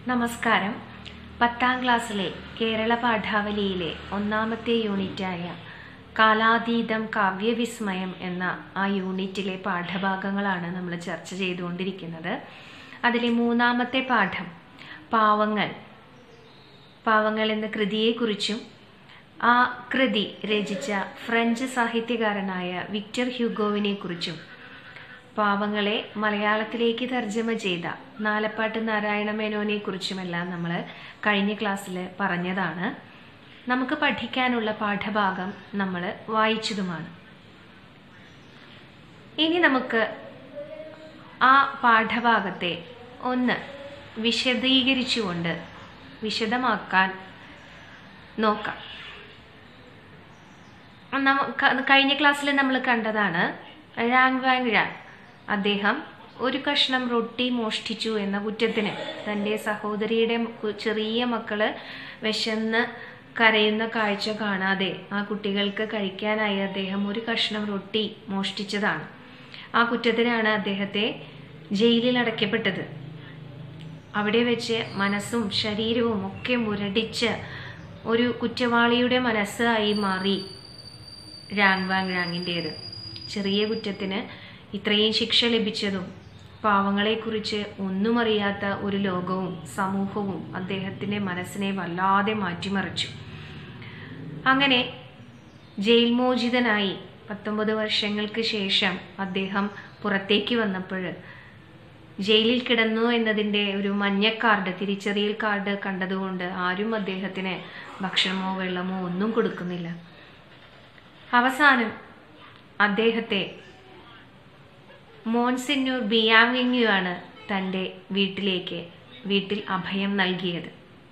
നമസ്കാരം പത്താം ക്ലാസ്സിലെ കേരള പാഠാവലിയിലെ ഒന്നാമത്തെ യൂണിറ്റായ കാലാതീതം കാവ്യവിസ്മയം എന്ന ആ യൂണിറ്റിലെ പാഠഭാഗങ്ങളാണ് നമ്മൾ ചർച്ച ചെയ്തുകൊണ്ടിരിക്കുന്നത് അതിലെ മൂന്നാമത്തെ പാഠം പാവങ്ങൾ പാവങ്ങൾ എന്ന കൃതിയെക്കുറിച്ചും ആ കൃതി രചിച്ച ഫ്രഞ്ച് സാഹിത്യകാരനായ വിക്ടർ ഹ്യൂഗോവിനെ കുറിച്ചും പാവങ്ങളെ മലയാളത്തിലേക്ക് തർജ്ജമ ചെയ്ത നാലപ്പാട്ട് നാരായണ മേനോനെ കുറിച്ചുമെല്ലാം നമ്മൾ കഴിഞ്ഞ ക്ലാസ്സിൽ പറഞ്ഞതാണ് നമുക്ക് പഠിക്കാനുള്ള പാഠഭാഗം നമ്മൾ വായിച്ചതുമാണ് ഇനി നമുക്ക് ആ പാഠഭാഗത്തെ ഒന്ന് വിശദീകരിച്ചുകൊണ്ട് വിശദമാക്കാൻ നോക്കാം നമുക്ക് കഴിഞ്ഞ ക്ലാസ്സിൽ നമ്മൾ കണ്ടതാണ് റാങ് വാങ് രാങ് അദ്ദേഹം ഒരു കഷ്ണം റൊട്ടി മോഷ്ടിച്ചു എന്ന കുറ്റത്തിന് തൻ്റെ സഹോദരിയുടെ ചെറിയ മക്കള് വിശന്ന് കരയുന്ന കാഴ്ച കാണാതെ ആ കുട്ടികൾക്ക് കഴിക്കാനായി അദ്ദേഹം ഒരു കഷ്ണം റൊട്ടി മോഷ്ടിച്ചതാണ് ആ കുറ്റത്തിനാണ് അദ്ദേഹത്തെ ജയിലിൽ അടയ്ക്കപ്പെട്ടത് അവിടെ വെച്ച് മനസ്സും ശരീരവും ഒക്കെ മുരടിച്ച് ഒരു കുറ്റവാളിയുടെ മനസ്സായി മാറി രാങ് വാങ് രാങ്ങിൻ്റേത് ചെറിയ കുറ്റത്തിന് ഇത്രയും ശിക്ഷ ലഭിച്ചതും പാവങ്ങളെക്കുറിച്ച് ഒന്നും അറിയാത്ത ഒരു ലോകവും സമൂഹവും അദ്ദേഹത്തിൻ്റെ മനസ്സിനെ വല്ലാതെ മാറ്റിമറിച്ചു അങ്ങനെ ജയിൽ മോചിതനായി പത്തൊമ്പത് വർഷങ്ങൾക്ക് ശേഷം അദ്ദേഹം പുറത്തേക്ക് വന്നപ്പോൾ ജയിലിൽ കിടന്നു എന്നതിൻ്റെ ഒരു മഞ്ഞ കാർഡ് തിരിച്ചറിയൽ കാർഡ് കണ്ടതുകൊണ്ട് ആരും അദ്ദേഹത്തിന് ഭക്ഷണമോ വെള്ളമോ ഒന്നും കൊടുക്കുന്നില്ല അവസാനം അദ്ദേഹത്തെ മോൺസിന്യൂർ ബിയാങ്ങിങ്ങു ആണ് തൻ്റെ വീട്ടിലേക്ക് വീട്ടിൽ അഭയം നൽകിയത്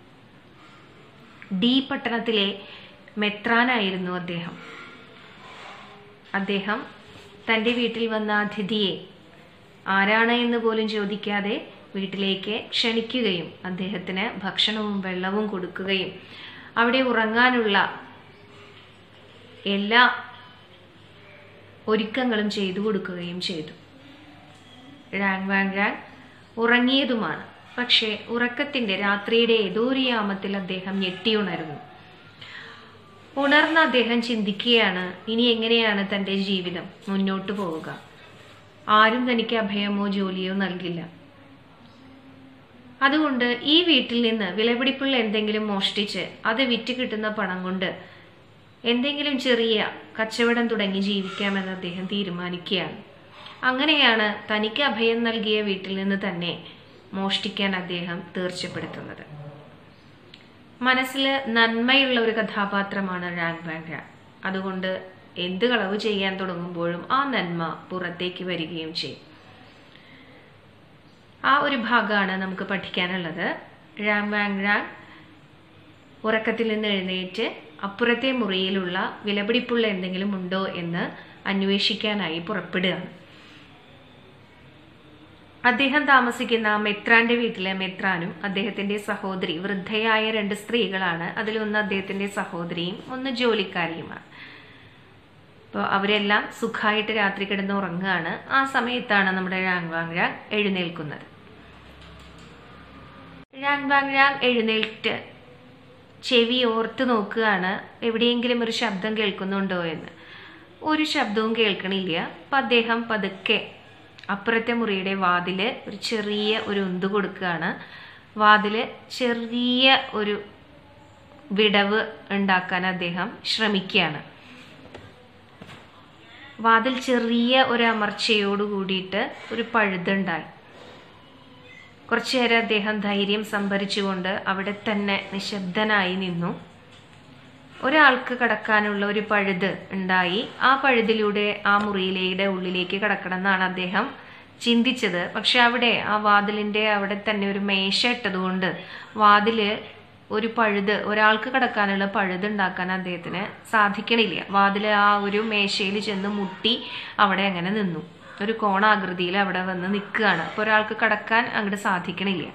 ഡി പട്ടണത്തിലെ മെത്രാനായിരുന്നു അദ്ദേഹം അദ്ദേഹം തൻ്റെ വീട്ടിൽ വന്ന അതിഥിയെ ആരാണ് എന്ന് പോലും ചോദിക്കാതെ വീട്ടിലേക്ക് ക്ഷണിക്കുകയും അദ്ദേഹത്തിന് ഭക്ഷണവും വെള്ളവും കൊടുക്കുകയും അവിടെ ഉറങ്ങാനുള്ള എല്ലാ ഒരുക്കങ്ങളും ചെയ്തു കൊടുക്കുകയും ചെയ്തു റാങ് വാങ് രാങ് ഉറങ്ങിയതുമാണ് പക്ഷേ ഉറക്കത്തിൻ്റെ രാത്രിയുടെ ഏതോ ഒരു യാമത്തിൽ അദ്ദേഹം ഞെട്ടിയുണർന്നു ഉണർന്ന അദ്ദേഹം ചിന്തിക്കുകയാണ് ഇനി എങ്ങനെയാണ് തൻ്റെ ജീവിതം മുന്നോട്ട് പോവുക ആരും തനിക്ക് അഭയമോ ജോലിയോ നൽകില്ല അതുകൊണ്ട് ഈ വീട്ടിൽ നിന്ന് വിലപിടിപ്പുള്ള എന്തെങ്കിലും മോഷ്ടിച്ച് അത് വിറ്റ് കിട്ടുന്ന പണം കൊണ്ട് എന്തെങ്കിലും ചെറിയ കച്ചവടം തുടങ്ങി ജീവിക്കാമെന്ന് അദ്ദേഹം തീരുമാനിക്കുകയാണ് അങ്ങനെയാണ് തനിക്ക് അഭയം നൽകിയ വീട്ടിൽ നിന്ന് തന്നെ മോഷ്ടിക്കാൻ അദ്ദേഹം തീർച്ചപ്പെടുത്തുന്നത് മനസ്സിൽ നന്മയുള്ള ഒരു കഥാപാത്രമാണ് റാങ് ബാങ് രാങ് അതുകൊണ്ട് എന്ത് കളവ് ചെയ്യാൻ തുടങ്ങുമ്പോഴും ആ നന്മ പുറത്തേക്ക് വരികയും ചെയ്യും ആ ഒരു ഭാഗമാണ് നമുക്ക് പഠിക്കാനുള്ളത് റാം വാങ് രാങ് ഉറക്കത്തിൽ നിന്ന് എഴുന്നേറ്റ് അപ്പുറത്തെ മുറിയിലുള്ള വിലപിടിപ്പുള്ള എന്തെങ്കിലും ഉണ്ടോ എന്ന് അന്വേഷിക്കാനായി പുറപ്പെടുകയാണ് അദ്ദേഹം താമസിക്കുന്ന മെത്രാന്റെ വീട്ടിലെ മെത്രാനും അദ്ദേഹത്തിന്റെ സഹോദരി വൃദ്ധയായ രണ്ട് സ്ത്രീകളാണ് അതിലൊന്ന് അദ്ദേഹത്തിന്റെ സഹോദരിയും ഒന്ന് ജോലിക്കാരിയുമാണ് അപ്പോൾ അവരെല്ലാം സുഖമായിട്ട് രാത്രി കിടന്ന് ഉറങ്ങുകയാണ് ആ സമയത്താണ് നമ്മുടെ രാങ് വാങ് രാങ് എഴുന്നേൽക്കുന്നത് രാങ് വാങ് രാങ് എഴുന്നേൽറ്റ് ചെവി ഓർത്ത് നോക്കുകയാണ് എവിടെയെങ്കിലും ഒരു ശബ്ദം കേൾക്കുന്നുണ്ടോ എന്ന് ഒരു ശബ്ദവും കേൾക്കണില്ല അപ്പം അദ്ദേഹം പതുക്കെ അപ്പുറത്തെ മുറിയുടെ വാതില് ഒരു ചെറിയ ഒരു ഉന്ത് കൊടുക്കുകയാണ് വാതില് ചെറിയ ഒരു വിടവ് ഉണ്ടാക്കാൻ അദ്ദേഹം ശ്രമിക്കുകയാണ് വാതിൽ ചെറിയ ഒരു അമർച്ചയോട് കൂടിയിട്ട് ഒരു പഴുതുണ്ടായി കുറച്ചു നേരം അദ്ദേഹം ധൈര്യം സംഭരിച്ചുകൊണ്ട് അവിടെ തന്നെ നിശബ്ദനായി നിന്നു ഒരാൾക്ക് കടക്കാനുള്ള ഒരു പഴുത് ഉണ്ടായി ആ പഴുതിലൂടെ ആ മുറിയിലെ ഉള്ളിലേക്ക് കടക്കണം എന്നാണ് അദ്ദേഹം ചിന്തിച്ചത് പക്ഷെ അവിടെ ആ വാതിലിൻ്റെ അവിടെ തന്നെ ഒരു മേശ ഇട്ടതുകൊണ്ട് വാതില് ഒരു പഴുത് ഒരാൾക്ക് കടക്കാനുള്ള പഴുത് ഉണ്ടാക്കാൻ അദ്ദേഹത്തിന് സാധിക്കണില്ല വാതിൽ ആ ഒരു മേശയിൽ ചെന്ന് മുട്ടി അവിടെ അങ്ങനെ നിന്നു ഒരു കോണാകൃതിയിൽ അവിടെ വന്ന് നിൽക്കുകയാണ് അപ്പോൾ ഒരാൾക്ക് കടക്കാൻ അങ്ങോട്ട് സാധിക്കണില്ല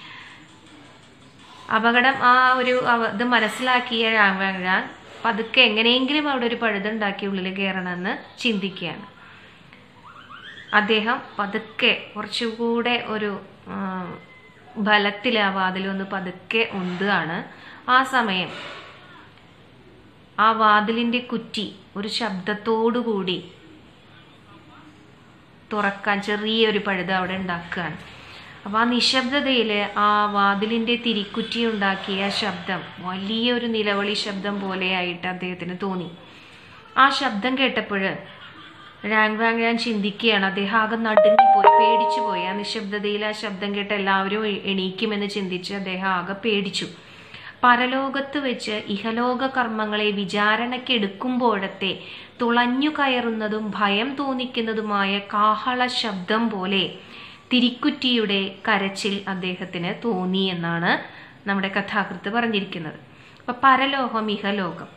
അപകടം ആ ഒരു ഇത് മനസ്സിലാക്കിയ രാമരാൻ പതുക്കെ എങ്ങനെയെങ്കിലും അവിടെ ഒരു പഴുതുണ്ടാക്കി ഉള്ളിൽ കയറണമെന്ന് ചിന്തിക്കുകയാണ് അദ്ദേഹം പതുക്കെ കുറച്ചുകൂടെ ഒരു ബലത്തിൽ ആ വാതിലൊന്ന് പതുക്കെ ഉന്തുകയാണ് ആ സമയം ആ വാതിലിന്റെ കുറ്റി ഒരു ശബ്ദത്തോടു കൂടി തുറക്കാൻ ചെറിയൊരു പഴുത അവിടെ ഉണ്ടാക്കുകയാണ് അപ്പോൾ ആ നിശബ്ദതയിൽ ആ വാതിലിൻ്റെ തിരിക്കുറ്റി ഉണ്ടാക്കിയ ശബ്ദം വലിയൊരു നിലവിളി ശബ്ദം പോലെയായിട്ട് അദ്ദേഹത്തിന് തോന്നി ആ ശബ്ദം കേട്ടപ്പോൾ റാങ് വാങ് ഞാൻ ചിന്തിക്കുകയാണ് അദ്ദേഹം ആകെ നടുങ്ങിപ്പോയി പേടിച്ചു പോയി ആ നിശബ്ദതയിൽ ആ ശബ്ദം കേട്ട് എല്ലാവരും എ- എണീക്കുമെന്ന് ചിന്തിച്ച് അദ്ദേഹം ആകെ പേടിച്ചു പരലോകത്ത് വെച്ച് ഇഹലോക കർമ്മങ്ങളെ വിചാരണയ്ക്കെടുക്കുമ്പോഴത്തെ തുളഞ്ഞു കയറുന്നതും ഭയം തോന്നിക്കുന്നതുമായ കാഹള ശബ്ദം പോലെ തിരിക്കുറ്റിയുടെ കരച്ചിൽ അദ്ദേഹത്തിന് തോന്നി എന്നാണ് നമ്മുടെ കഥാകൃത്ത് പറഞ്ഞിരിക്കുന്നത് അപ്പൊ പരലോകം ഇഹലോകം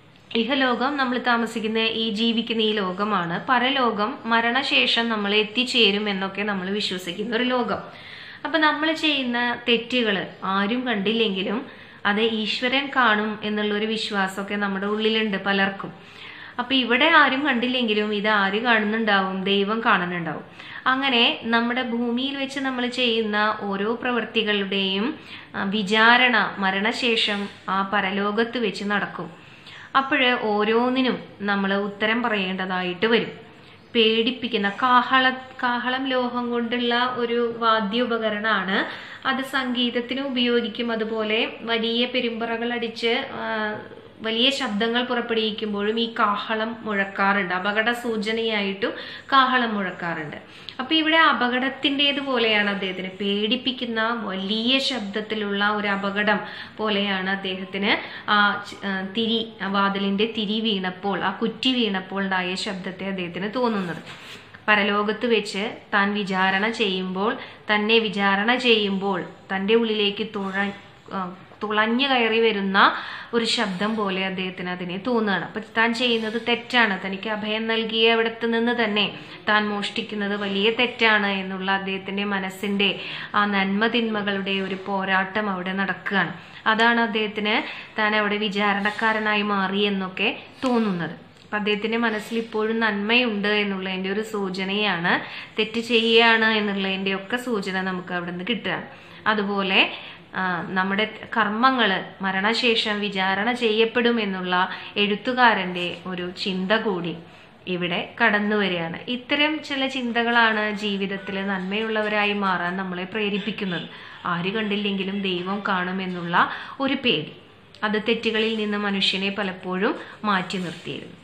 ഇഹലോകം നമ്മൾ താമസിക്കുന്ന ഈ ജീവിക്കുന്ന ഈ ലോകമാണ് പരലോകം മരണശേഷം നമ്മൾ എത്തിച്ചേരും എന്നൊക്കെ നമ്മൾ വിശ്വസിക്കുന്ന ഒരു ലോകം അപ്പൊ നമ്മൾ ചെയ്യുന്ന തെറ്റുകൾ ആരും കണ്ടില്ലെങ്കിലും അത് ഈശ്വരൻ കാണും എന്നുള്ളൊരു വിശ്വാസമൊക്കെ നമ്മുടെ ഉള്ളിലുണ്ട് പലർക്കും അപ്പൊ ഇവിടെ ആരും കണ്ടില്ലെങ്കിലും ഇത് ആര് കാണുന്നുണ്ടാവും ദൈവം കാണുന്നുണ്ടാവും അങ്ങനെ നമ്മുടെ ഭൂമിയിൽ വെച്ച് നമ്മൾ ചെയ്യുന്ന ഓരോ പ്രവൃത്തികളുടെയും ആ, വിചാരണ മരണശേഷം ആ പരലോകത്ത് വെച്ച് നടക്കും അപ്പോൾ ഓരോന്നിനും നമ്മൾ ഉത്തരം പറയേണ്ടതായിട്ട് വരും പേടിപ്പിക്കുന്ന കാഹള കാഹളം ലോഹം കൊണ്ടുള്ള ഒരു വാദ്യോപകരണമാണ് അത് സംഗീതത്തിന് ഉപയോഗിക്കും അതുപോലെ വലിയ പെരുമ്പറകൾ അടിച്ച് ആ, വലിയ ശബ്ദങ്ങൾ പുറപ്പെടുവിക്കുമ്പോഴും ഈ കാഹളം മുഴക്കാറുണ്ട് അപകട സൂചനയായിട്ടും കാഹളം മുഴക്കാറുണ്ട് അപ്പൊ ഇവിടെ അപകടത്തിൻ്റെതുപോലെയാണ് അദ്ദേഹത്തിന് പേടിപ്പിക്കുന്ന വലിയ ശബ്ദത്തിലുള്ള ഒരു അപകടം പോലെയാണ് അദ്ദേഹത്തിന് ആ ച- ആ തിരി ആ വാതിലിന്റെ തിരി വീണപ്പോൾ ആ കുറ്റി വീണപ്പോൾ ഉണ്ടായ ശബ്ദത്തെ അദ്ദേഹത്തിന് തോന്നുന്നത് പരലോകത്ത് വെച്ച് താൻ വിചാരണ ചെയ്യുമ്പോൾ തന്നെ വിചാരണ ചെയ്യുമ്പോൾ തൻ്റെ ഉള്ളിലേക്ക് തുഴ ആ, തുളഞ്ഞു കയറി വരുന്ന ഒരു ശബ്ദം പോലെ അദ്ദേഹത്തിന് അതിനെ തോന്നുകയാണ് അപ്പൊ താൻ ചെയ്യുന്നത് തെറ്റാണ് തനിക്ക് അഭയം നൽകിയ അവിടത്ത് നിന്ന് തന്നെ താൻ മോഷ്ടിക്കുന്നത് വലിയ തെറ്റാണ് എന്നുള്ള അദ്ദേഹത്തിന്റെ മനസ്സിന്റെ ആ നന്മ തിന്മകളുടെ ഒരു പോരാട്ടം അവിടെ നടക്കുകയാണ് അതാണ് അദ്ദേഹത്തിന് താൻ അവിടെ വിചാരണക്കാരനായി മാറി എന്നൊക്കെ തോന്നുന്നത് അപ്പൊ അദ്ദേഹത്തിന്റെ മനസ്സിൽ ഇപ്പോഴും നന്മയുണ്ട് എന്നുള്ളതിന്റെ ഒരു സൂചനയാണ് തെറ്റ് ചെയ്യുകയാണ് എന്നുള്ളതിന്റെ ഒക്കെ സൂചന നമുക്ക് അവിടെ നിന്ന് കിട്ടുകയാണ് അതുപോലെ ആ, നമ്മുടെ കർമ്മങ്ങൾ മരണശേഷം വിചാരണ ചെയ്യപ്പെടും എന്നുള്ള എഴുത്തുകാരന്റെ ഒരു ചിന്ത കൂടി ഇവിടെ കടന്നു വരികയാണ് ഇത്തരം ചില ചിന്തകളാണ് ജീവിതത്തിൽ നന്മയുള്ളവരായി മാറാൻ നമ്മളെ പ്രേരിപ്പിക്കുന്നത് ആര് കണ്ടില്ലെങ്കിലും ദൈവം കാണുമെന്നുള്ള ഒരു പേടി അത് തെറ്റുകളിൽ നിന്ന് മനുഷ്യനെ പലപ്പോഴും മാറ്റി നിർത്തിയിരുന്നു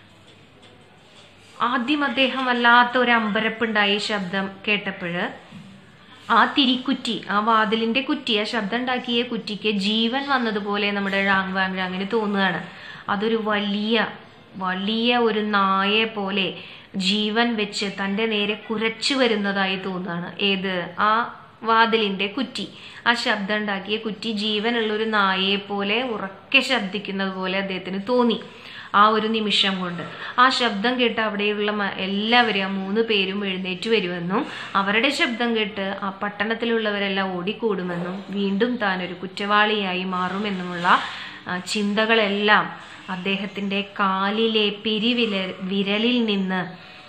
ആദ്യം അദ്ദേഹം വല്ലാത്ത ഒരു അമ്പരപ്പുണ്ടായി ഈ ശബ്ദം കേട്ടപ്പോൾ ആ തിരിക്കുറ്റി ആ വാതിലിന്റെ കുറ്റി ആ ശബ്ദം ഉണ്ടാക്കിയ കുറ്റിക്ക് ജീവൻ വന്നതുപോലെ നമ്മുടെ റാങ് വാങ് റാങ്ങിന് തോന്നുകയാണ് അതൊരു വലിയ വലിയ ഒരു നായെ പോലെ ജീവൻ വെച്ച് തൻ്റെ നേരെ കുരച്ചു വരുന്നതായി തോന്നുകയാണ് ഏത് ആ വാതിലിന്റെ കുറ്റി ആ ശബ്ദം ഉണ്ടാക്കിയ കുറ്റി ജീവനുള്ള ഒരു നായയെ പോലെ ഉറക്കെ ശബ്ദിക്കുന്നത് പോലെ അദ്ദേഹത്തിന് തോന്നി ആ ഒരു നിമിഷം കൊണ്ട് ആ ശബ്ദം കേട്ട് അവിടെയുള്ള മ- എല്ലാവരും ആ മൂന്ന് പേരും എഴുന്നേറ്റ് വരുമെന്നും അവരുടെ ശബ്ദം കേട്ട് ആ പട്ടണത്തിലുള്ളവരെല്ലാം ഓടിക്കൂടുമെന്നും വീണ്ടും താൻ ഒരു കുറ്റവാളിയായി മാറുമെന്നുമുള്ള ആ, ചിന്തകളെല്ലാം അദ്ദേഹത്തിൻ്റെ കാലിലെ പിരിവില വിരലിൽ നിന്ന്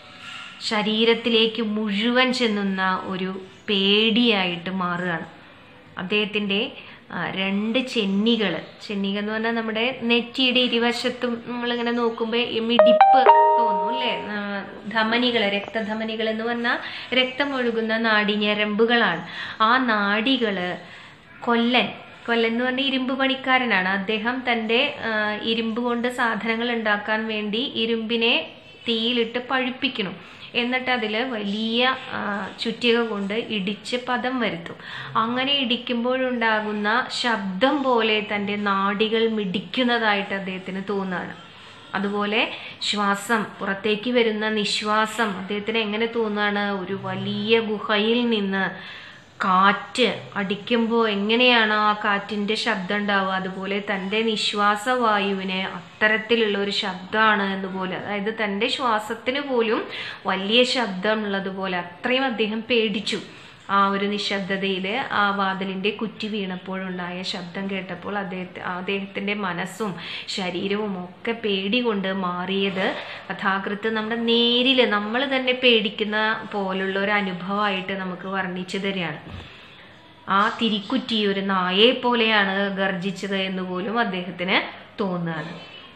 ശരീരത്തിലേക്ക് മുഴുവൻ ചെന്നുന്ന ഒരു പേടിയായിട്ട് മാറുകയാണ് അദ്ദേഹത്തിൻ്റെ ആ, രണ്ട് ചെന്നികൾ ചെന്നിക എന്ന് പറഞ്ഞാൽ നമ്മുടെ നെറ്റിയുടെ ഇരുവശത്തും നമ്മളിങ്ങനെ നോക്കുമ്പോൾ ഈ മിടിപ്പ് തോന്നും അല്ലേ ആ, ധമനികൾ രക്തധമനികൾ എന്ന് പറഞ്ഞാൽ രക്തം ഒഴുകുന്ന നാടിഞരമ്പുകളാണ് ആ നാഡികള് കൊല്ലൻ കൊല്ലൻ എന്ന് പറഞ്ഞ ഇരുമ്പ് പണിക്കാരനാണ് അദ്ദേഹം തൻ്റെ ആ, ഇരുമ്പ് കൊണ്ട് സാധനങ്ങൾ ഉണ്ടാക്കാൻ വേണ്ടി ഇരുമ്പിനെ തീയിലിട്ട് പഴുപ്പിക്കണം എന്നിട്ട് അതിൽ വലിയ ആ, ചുറ്റിക കൊണ്ട് ഇടിച്ച് പദം വരുത്തും അങ്ങനെ ഇടിക്കുമ്പോഴുണ്ടാകുന്ന ശബ്ദം പോലെ തൻ്റെ നാഡികൾ മിടിക്കുന്നതായിട്ട് അദ്ദേഹത്തിന് തോന്നുകയാണ് അതുപോലെ ശ്വാസം പുറത്തേക്ക് വരുന്ന നിശ്വാസം അദ്ദേഹത്തിന് എങ്ങനെ തോന്നുകയാണ് ഒരു വലിയ ഗുഹയിൽ നിന്ന് കാറ്റ് അടിക്കുമ്പോൾ എങ്ങനെയാണ് ആ കാറ്റിൻ്റെ ശബ്ദം ഉണ്ടാവുക അതുപോലെ തൻ്റെ നിശ്വാസവായുവിന് അത്തരത്തിലുള്ള ഒരു ശബ്ദമാണ് എന്നുപോലെ അതായത് തൻ്റെ ശ്വാസത്തിന് പോലും വലിയ ശബ്ദം ഉള്ളതുപോലെ അത്രയും അദ്ദേഹം പേടിച്ചു ആ ഒരു നിശബ്ദതയിൽ ആ വാതിലിൻ്റെ കുറ്റി വീണപ്പോഴുണ്ടായ ശബ്ദം കേട്ടപ്പോൾ അദ്ദേഹത്തെ അദ്ദേഹത്തിൻ്റെ മനസ്സും ശരീരവും ഒക്കെ പേടി കൊണ്ട് മാറിയത് കഥാകൃത്ത് നമ്മുടെ നേരിൽ നമ്മൾ തന്നെ പേടിക്കുന്ന പോലുള്ള ഒരു അനുഭവമായിട്ട് നമുക്ക് വർണ്ണിച്ചു തരികയാണ് ആ തിരിക്കുറ്റി ഒരു നായയെ പോലെയാണ് ഗർജിച്ചത് എന്ന് പോലും അദ്ദേഹത്തിന് തോന്നുകയാണ്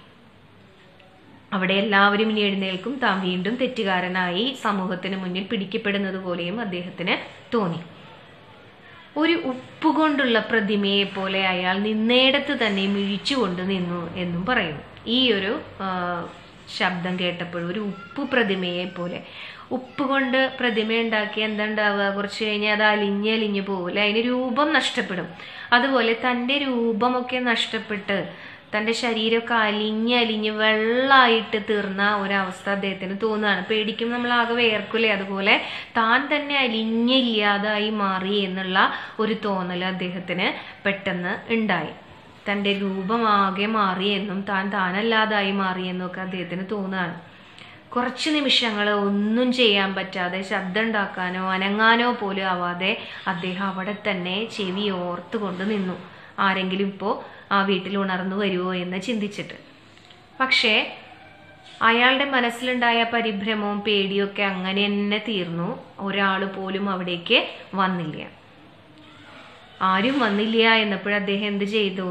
അവിടെ എല്ലാവരും ഇനി എഴുന്നേൽക്കും താൻ വീണ്ടും തെറ്റുകാരനായി സമൂഹത്തിന് മുന്നിൽ പിടിക്കപ്പെടുന്നത് പോലെയും അദ്ദേഹത്തിന് തോന്നി ഒരു ഉപ്പുകൊണ്ടുള്ള പ്രതിമയെ പോലെ അയാൾ നിന്നേടത്ത് തന്നെ മിഴിച്ചുകൊണ്ട് നിന്നു എന്നും പറയുന്നു ഈ ഒരു ആ, ശബ്ദം കേട്ടപ്പോഴും ഒരു ഉപ്പ് പ്രതിമയെ പോലെ ഉപ്പ് കൊണ്ട് പ്രതിമ ഉണ്ടാക്കി എന്താ ഉണ്ടാവുക കുറച്ച് കഴിഞ്ഞാൽ അത് അലിഞ്ഞ് അലിഞ്ഞ് പോകില്ല അതിന് രൂപം നഷ്ടപ്പെടും അതുപോലെ തൻ്റെ രൂപമൊക്കെ നഷ്ടപ്പെട്ട് തൻ്റെ ശരീരമൊക്കെ അലിഞ്ഞ് അലിഞ്ഞ് വെള്ളമായിട്ട് തീർന്ന ഒരവസ്ഥ അദ്ദേഹത്തിന് തോന്നുകയാണ് പേടിക്കും നമ്മൾ ആകെ വേർക്കില്ലേ അതുപോലെ താൻ തന്നെ അലിഞ്ഞില്ലാതായി മാറി എന്നുള്ള ഒരു തോന്നൽ അദ്ദേഹത്തിന് പെട്ടെന്ന് ഉണ്ടായി തൻ്റെ രൂപമാകെ മാറിയെന്നും താൻ താനല്ലാതായി മാറിയെന്നും ഒക്കെ അദ്ദേഹത്തിന് തോന്നുകയാണ് കുറച്ച് നിമിഷങ്ങൾ ഒന്നും ചെയ്യാൻ പറ്റാതെ ശബ്ദം ഉണ്ടാക്കാനോ അനങ്ങാനോ പോലും ആവാതെ അദ്ദേഹം അവിടെ തന്നെ ചെവി ഓർത്തുകൊണ്ട് നിന്നു ആരെങ്കിലും ഇപ്പോൾ ആ വീട്ടിൽ ഉണർന്നു വരുമോ എന്ന് ചിന്തിച്ചിട്ട് പക്ഷേ അയാളുടെ മനസ്സിലുണ്ടായ പരിഭ്രമവും പേടിയൊക്കെ അങ്ങനെ തന്നെ തീർന്നു ഒരാൾ പോലും അവിടേക്ക് വന്നില്ല ആരും വന്നില്ല എന്നപ്പോഴും അദ്ദേഹം എന്ത് ചെയ്തു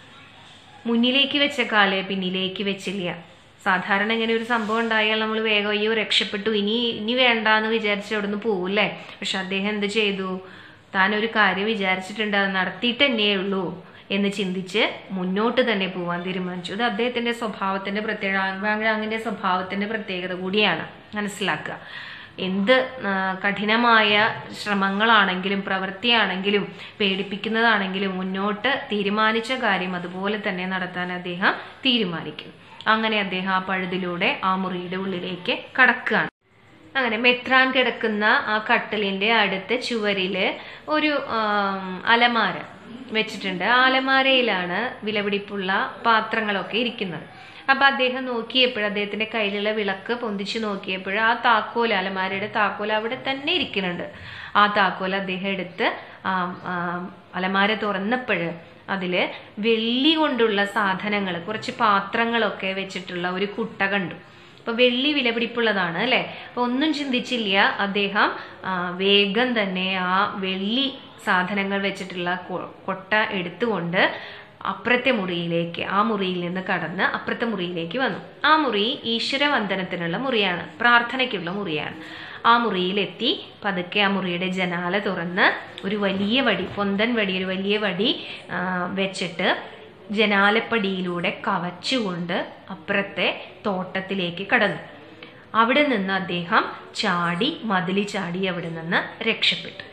മുന്നിലേക്ക് വെച്ച കാല് പിന്നിലേക്ക് വെച്ചില്ല സാധാരണ ഇങ്ങനെ ഒരു സംഭവം ഉണ്ടായാൽ നമ്മൾ വേഗം അയ്യോ രക്ഷപ്പെട്ടു ഇനി ഇനി വേണ്ടാന്ന് വിചാരിച്ച് അവിടുന്ന് പോവില്ലേ പക്ഷെ അദ്ദേഹം എന്ത് ചെയ്തു താൻ ഒരു കാര്യം വിചാരിച്ചിട്ടുണ്ട് അത് നടത്തിയിട്ട് തന്നെയേ ഉള്ളൂ എന്ന് ചിന്തിച്ച് മുന്നോട്ട് തന്നെ പോവാൻ തീരുമാനിച്ചു ഇത് അദ്ദേഹത്തിന്റെ സ്വഭാവത്തിന്റെ പ്രത്യേകത ആംഗ്ലാങ്ങിന്റെ സ്വഭാവത്തിന്റെ പ്രത്യേകത കൂടിയാണ് മനസ്സിലാക്കുക എന്ത് ആ, കഠിനമായ ശ്രമങ്ങളാണെങ്കിലും പ്രവൃത്തിയാണെങ്കിലും പേടിപ്പിക്കുന്നതാണെങ്കിലും മുന്നോട്ട് തീരുമാനിച്ച കാര്യം അതുപോലെ തന്നെ നടത്താൻ അദ്ദേഹം തീരുമാനിക്കും അങ്ങനെ അദ്ദേഹം ആ പഴുതിലൂടെ ആ മുറിയുടെ ഉള്ളിലേക്ക് കടക്കുകയാണ് അങ്ങനെ മെത്രാൻ കിടക്കുന്ന ആ കട്ടിലിന്റെ അടുത്ത ചുവരില് ഒരു ആം, അലമാര വെച്ചിട്ടുണ്ട് ആ അലമാരയിലാണ് വിലപിടിപ്പുള്ള പാത്രങ്ങളൊക്കെ ഇരിക്കുന്നത് അപ്പൊ അദ്ദേഹം നോക്കിയപ്പോൾ അദ്ദേഹത്തിന്റെ കയ്യിലുള്ള വിളക്ക് പൊന്തിച്ചു നോക്കിയപ്പോൾ ആ താക്കോൽ അലമാരയുടെ താക്കോൽ അവിടെ തന്നെ ഇരിക്കുന്നുണ്ട് ആ താക്കോൽ അദ്ദേഹം എടുത്ത് ആ ആ, അലമാര തുറന്നപ്പോൾ അതില് വെള്ളി കൊണ്ടുള്ള സാധനങ്ങൾ കുറച്ച് പാത്രങ്ങളൊക്കെ വെച്ചിട്ടുള്ള ഒരു കുട്ട കണ്ടു അപ്പൊ വെള്ളി വിലപിടിപ്പുള്ളതാണ് അല്ലെ അപ്പൊ ഒന്നും ചിന്തിച്ചില്ല അദ്ദേഹം ആ, വേഗം തന്നെ ആ വെള്ളി സാധനങ്ങൾ വെച്ചിട്ടുള്ള കൊ- കൊട്ട എടുത്തുകൊണ്ട് അപ്പുറത്തെ മുറിയിലേക്ക് ആ മുറിയിൽ നിന്ന് കടന്ന് അപ്പുറത്തെ മുറിയിലേക്ക് വന്നു ആ മുറി ഈശ്വരവന്ദനത്തിനുള്ള മുറിയാണ് പ്രാർത്ഥനയ്ക്കുള്ള മുറിയാണ് ആ മുറിയിലെത്തി പതുക്കെ ആ മുറിയുടെ ജനാല തുറന്ന് ഒരു വലിയ വടി പൊന്തൻ വടി ഒരു വലിയ വടി ആ, വെച്ചിട്ട് ജനാലപ്പടിയിലൂടെ കവച്ചുകൊണ്ട് അപ്പുറത്തെ തോട്ടത്തിലേക്ക് കടന്നു അവിടെ നിന്ന് അദ്ദേഹം ചാടി മതിലി ചാടി അവിടെ നിന്ന് രക്ഷപ്പെട്ടു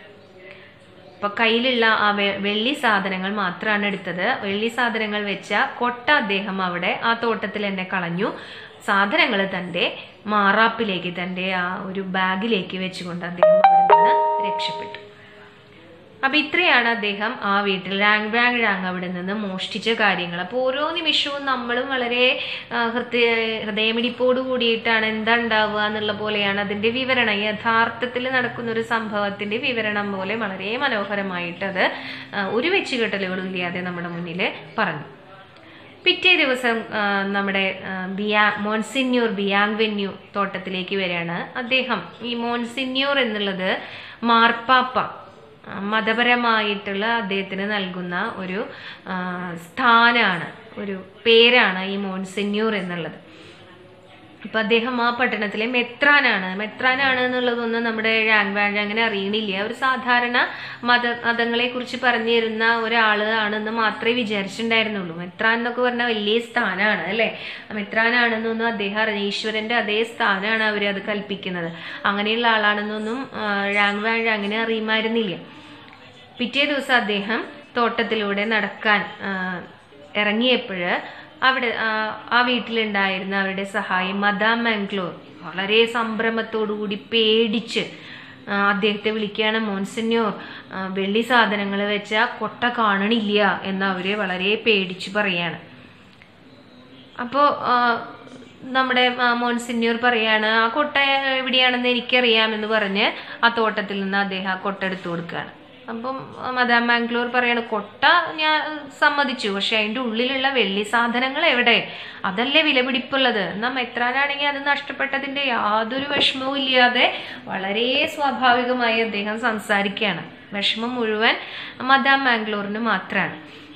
അപ്പൊ കയ്യിലുള്ള ആ വെ- വെള്ളി സാധനങ്ങൾ മാത്രമാണ് എടുത്തത് വെള്ളി സാധനങ്ങൾ വെച്ച കൊട്ട അദ്ദേഹം അവിടെ ആ തോട്ടത്തിൽ തന്നെ കളഞ്ഞു സാധനങ്ങൾ തന്റെ മാറാപ്പിലേക്ക് തന്റെ ആ ഒരു ബാഗിലേക്ക് വെച്ചുകൊണ്ട് അദ്ദേഹം അവിടെ നിന്ന് രക്ഷപ്പെട്ടു അപ്പൊ ഇത്രയാണ് അദ്ദേഹം ആ വീട്ടിൽ റാങ് റാങ് റാങ് അവിടെ നിന്ന് മോഷ്ടിച്ച കാര്യങ്ങൾ അപ്പോൾ ഓരോ നിമിഷവും നമ്മളും വളരെ ആ, ഹൃദയ ഹൃദയമിടിപ്പോട് കൂടിയിട്ടാണ് എന്താ ഉണ്ടാവുക എന്നുള്ള പോലെയാണ് അതിന്റെ വിവരണം യഥാർത്ഥത്തിൽ നടക്കുന്ന ഒരു സംഭവത്തിന്റെ വിവരണം പോലെ വളരെ മനോഹരമായിട്ട് അത് ആ, ഒരു വെച്ചുകെട്ടലുകളും ഇല്ലാതെ നമ്മുടെ മുന്നിൽ പറഞ്ഞു പിറ്റേ ദിവസം ആ, നമ്മുടെ ആ, ബിയാ മോൺസിന്യൂർ ബിയാങ് വെന്യൂ തോട്ടത്തിലേക്ക് വരികയാണ് അദ്ദേഹം ഈ മോൺസിന്യൂർ എന്നുള്ളത് മാർപ്പാപ്പ ആ, മതപരമായിട്ടുള്ള അദ്ദേഹത്തിന് നൽകുന്ന ഒരു ആ, സ്ഥാനാണ് ഒരു പേരാണ് ഈ മോൺസിന്യൂർ എന്നുള്ളത് അപ്പൊ അദ്ദേഹം ആ പട്ടണത്തിലെ മെത്രാനാണ് മെത്രാനാണ് എന്നുള്ളതൊന്നും നമ്മുടെ റാങ് വാങ് അങ്ങനെ അറിയണില്ല ഒരു സാധാരണ മത മതങ്ങളെ കുറിച്ച് പറഞ്ഞു തരുന്ന ഒരാള് ആണെന്ന് മാത്രമേ വിചാരിച്ചിട്ടുണ്ടായിരുന്നുള്ളൂ മെത്രാൻ എന്നൊക്കെ പറഞ്ഞാൽ വലിയ സ്ഥാനമാണ് അല്ലെ മെത്രാനാണെന്നൊന്നും അദ്ദേഹം അറിഞ്ഞ ഈശ്വരന്റെ അതേ സ്ഥാനമാണ് അവർ അത് കൽപ്പിക്കുന്നത് അങ്ങനെയുള്ള ആളാണെന്നൊന്നും ആ, റാങ് വാങ് അങ്ങനെ അറിയുമായിരുന്നില്ല പിറ്റേ ദിവസം അദ്ദേഹം തോട്ടത്തിലൂടെ നടക്കാൻ ഇറങ്ങിയപ്പോൾ അവിടെ ആ, ആ വീട്ടിലുണ്ടായിരുന്ന അവരുടെ സഹായി മദാം മാംഗ്ലൂർ വളരെ സംഭ്രമത്തോടുകൂടി പേടിച്ച് ആ, അദ്ദേഹത്തെ വിളിക്കുകയാണ് മോൻസിന്യോർ ആ, വെള്ളി സാധനങ്ങൾ വെച്ച കൊട്ട കാണണില്ല എന്ന് അവര് വളരെ പേടിച്ച് പറയാണ് അപ്പോൾ നമ്മുടെ ആ, മോൺസിന്യൂർ പറയാണ് ആ കൊട്ട എവിടെയാണെന്ന് എനിക്കറിയാമെന്ന് പറഞ്ഞ് ആ തോട്ടത്തിൽ നിന്ന് അദ്ദേഹം ആ കൊട്ട എടുത്തു കൊടുക്കുകയാണ് അപ്പം മദാം മാംഗ്ലൂർ പറയാണ് കൊട്ട ഞാൻ സമ്മതിച്ചു പക്ഷെ അതിൻ്റെ ഉള്ളിലുള്ള വെള്ളി സാധനങ്ങൾ എവിടെ അതല്ലേ വിലപിടിപ്പുള്ളത് എന്നാൽ മെത്രാനാണെങ്കിൽ അത് നഷ്ടപ്പെട്ടതിൻ്റെ യാതൊരു വിഷമവും ഇല്ലാതെ വളരെ സ്വാഭാവികമായി അദ്ദേഹം സംസാരിക്കുകയാണ് വിഷമം മുഴുവൻ മദാം മാംഗ്ലൂറിന് മാത്രമാണ്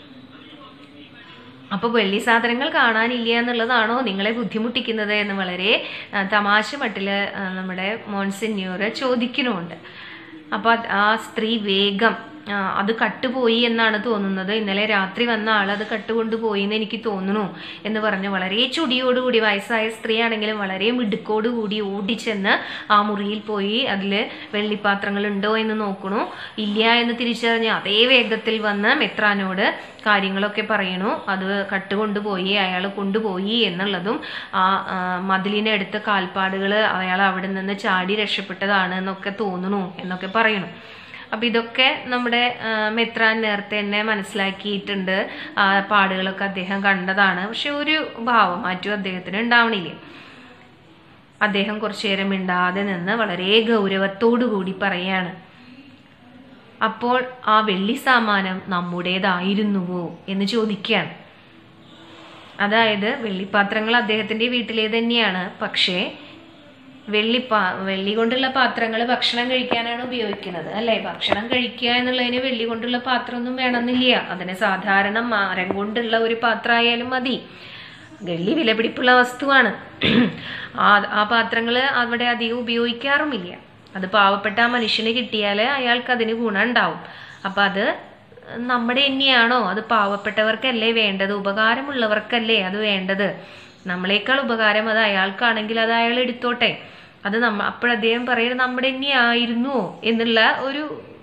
അപ്പോൾ വെള്ളി സാധനങ്ങൾ കാണാനില്ല എന്നുള്ളതാണോ നിങ്ങളെ ബുദ്ധിമുട്ടിക്കുന്നത് എന്ന് വളരെ ആ, തമാശ മട്ടിൽ നമ്മുടെ മോൺസിന്യൂർ ചോദിക്കുന്നുമുണ്ട് അപ്പോൾ ആ സ്ത്രീ വേഗം ആ, അത് കട്ടുപോയി എന്നാണ് തോന്നുന്നത് ഇന്നലെ രാത്രി വന്ന ആൾ അത് കട്ടുകൊണ്ടുപോയി എന്ന് എനിക്ക് തോന്നുന്നു എന്ന് പറഞ്ഞ് വളരെ ചുടിയോടുകൂടി വയസ്സായ സ്ത്രീ ആണെങ്കിലും വളരെ മിടുക്കോടുകൂടി ഓടിച്ചെന്ന് ആ മുറിയിൽ പോയി അതിൽ വെള്ളിപ്പാത്രങ്ങൾ ഉണ്ടോ എന്ന് നോക്കണു ഇല്ല എന്ന് തിരിച്ചറിഞ്ഞ് അതേ വേഗത്തിൽ വന്ന് മെത്രാനോട് കാര്യങ്ങളൊക്കെ പറയണു അത് കട്ടുകൊണ്ടുപോയി അയാൾ കൊണ്ടുപോയി എന്നുള്ളതും ആ ആ, മതിലിനടുത്ത കാൽപ്പാടുകൾ അയാൾ അവിടെ നിന്ന് ചാടി രക്ഷപ്പെട്ടതാണ് എന്നൊക്കെ തോന്നുന്നു എന്നൊക്കെ പറയണു അപ്പം ഇതൊക്കെ നമ്മുടെ ആ, മെത്രാൻ നേരത്തെ തന്നെ മനസ്സിലാക്കിയിട്ടുണ്ട് ആ പാടുകളൊക്കെ അദ്ദേഹം കണ്ടതാണ് പക്ഷെ ഒരു ഭാവം മാറ്റം അദ്ദേഹത്തിന് ഉണ്ടാവണില്ല അദ്ദേഹം കുറച്ചു നേരം മിണ്ടാതെ നിന്ന് വളരെ ഗൗരവത്തോടു കൂടി പറയാണ് അപ്പോൾ ആ വെള്ളി സാമാനം നമ്മുടേതായിരുന്നുവോ എന്ന് ചോദിക്കുകയാണ് അതായത് വെള്ളിപ്പാത്രങ്ങൾ അദ്ദേഹത്തിന്റെ വീട്ടിലെ തന്നെയാണ് പക്ഷേ വെള്ളിപ്പാ വെള്ളി കൊണ്ടുള്ള പാത്രങ്ങൾ ഭക്ഷണം കഴിക്കാനാണ് ഉപയോഗിക്കുന്നത് അല്ലേ ഭക്ഷണം കഴിക്കുക എന്നുള്ളതിന് വെള്ളി കൊണ്ടുള്ള പാത്രമൊന്നും വേണമെന്നില്ല അതിന് സാധാരണ മരം കൊണ്ടുള്ള ഒരു പാത്രമായാലും മതി വെള്ളി വിലപിടിപ്പുള്ള വസ്തുവാണ് ആ ആ പാത്രങ്ങൾ അവിടെ അധികം ഉപയോഗിക്കാറുമില്ല അത് പാവപ്പെട്ട ആ മനുഷ്യന് കിട്ടിയാൽ അയാൾക്ക് അതിന് ഗുണം ഉണ്ടാവും അപ്പം അത് നമ്മുടെ തന്നെയാണോ അത് പാവപ്പെട്ടവർക്കല്ലേ വേണ്ടത് ഉപകാരമുള്ളവർക്കല്ലേ അത് വേണ്ടത് നമ്മളെക്കാൾ ഉപകാരം അത് അയാൾക്കാണെങ്കിൽ അത് അയാൾ എടുത്തോട്ടെ അത് നമ്മ അപ്പോഴദ്ദേഹം പറയുന്നത് നമ്മുടെ തന്നെയായിരുന്നുവോ എന്നുള്ള ഒരു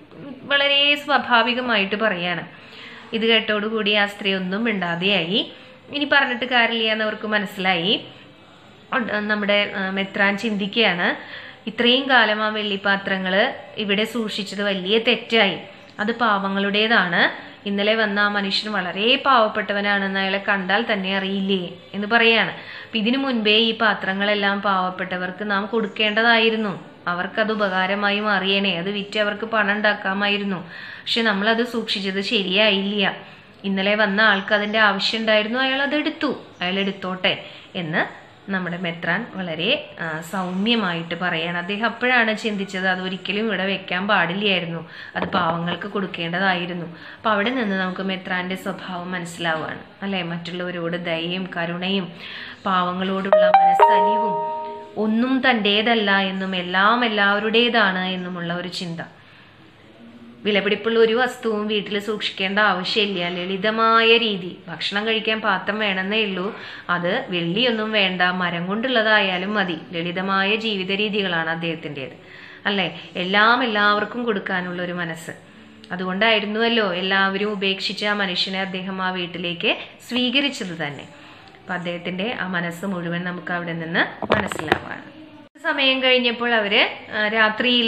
വളരെ സ്വാഭാവികമായിട്ട് പറയാണ് ഇത് കേട്ടോടുകൂടി ആ സ്ത്രീ ഒന്നും മിണ്ടാതെയായി ഇനി പറഞ്ഞിട്ട് കാര്യമില്ല എന്ന് അവർക്ക് മനസ്സിലായി ഉണ്ട്. നമ്മുടെ ആ, മെത്രാൻ ചിന്തിക്കുകയാണ് ഇത്രയും കാലം ആ വെള്ളിപ്പാത്രങ്ങൾ ഇവിടെ സൂക്ഷിച്ചത് വലിയ തെറ്റായി അത് പാവങ്ങളുടേതാണ് ഇന്നലെ വന്ന ആ മനുഷ്യൻ വളരെ പാവപ്പെട്ടവനാണെന്ന് അയാളെ കണ്ടാൽ തന്നെ അറിയില്ലേ എന്ന് പറയാണ് അപ്പൊ ഇതിനു മുൻപേ ഈ പാത്രങ്ങളെല്ലാം പാവപ്പെട്ടവർക്ക് നാം കൊടുക്കേണ്ടതായിരുന്നു അവർക്കത് ഉപകാരമായി മാറിയേനെ അത് വിറ്റ് അവർക്ക് പണം ഉണ്ടാക്കാമായിരുന്നു പക്ഷെ നമ്മളത് സൂക്ഷിച്ചത് ശരിയായില്ല ഇന്നലെ വന്ന ആൾക്ക് അതിന്റെ ആവശ്യം ഉണ്ടായിരുന്നു അയാൾ അത് എടുത്തു അയാൾ എടുത്തോട്ടെ എന്ന് നമ്മുടെ മെത്രാൻ വളരെ ആ, സൗമ്യമായിട്ട് പറയാണ് അദ്ദേഹം അപ്പോഴാണ് ചിന്തിച്ചത് അത് ഒരിക്കലും ഇവിടെ വെക്കാൻ പാടില്ലായിരുന്നു അത് പാവങ്ങൾക്ക് കൊടുക്കേണ്ടതായിരുന്നു അപ്പൊ അവിടെ നിന്ന് നമുക്ക് മെത്രാന്റെ സ്വഭാവം മനസ്സിലാവുകയാണ് അല്ലെ മറ്റുള്ളവരോട് ദയയും കരുണയും പാവങ്ങളോടുള്ള മനസ്സലിവും ഒന്നും തൻ്റേതല്ല എന്നും എല്ലാം എല്ലാവരുടേതാണ് എന്നുമുള്ള ഒരു ചിന്ത വിലപിടിപ്പുള്ള ഒരു വസ്തുവും വീട്ടിൽ സൂക്ഷിക്കേണ്ട ആവശ്യമില്ല ലളിതമായ രീതി ഭക്ഷണം കഴിക്കാൻ പാത്രം വേണമെന്നേ ഉള്ളൂ അത് വെള്ളിയൊന്നും വേണ്ട മരം കൊണ്ടുള്ളതായാലും മതി ലളിതമായ ജീവിത രീതികളാണ് അദ്ദേഹത്തിൻ്റെത് അല്ലേ എല്ലാം എല്ലാവർക്കും കൊടുക്കാനുള്ള ഒരു മനസ്സ് അതുകൊണ്ടായിരുന്നുവല്ലോ എല്ലാവരും ഉപേക്ഷിച്ച ആ മനുഷ്യനെ അദ്ദേഹം ആ വീട്ടിലേക്ക് സ്വീകരിച്ചത് തന്നെ അപ്പം അദ്ദേഹത്തിൻ്റെ ആ മനസ്സ് മുഴുവൻ നമുക്ക് അവിടെ നിന്ന് മനസ്സിലാവാണ് സമയം കഴിഞ്ഞപ്പോൾ അവര് രാത്രിയിൽ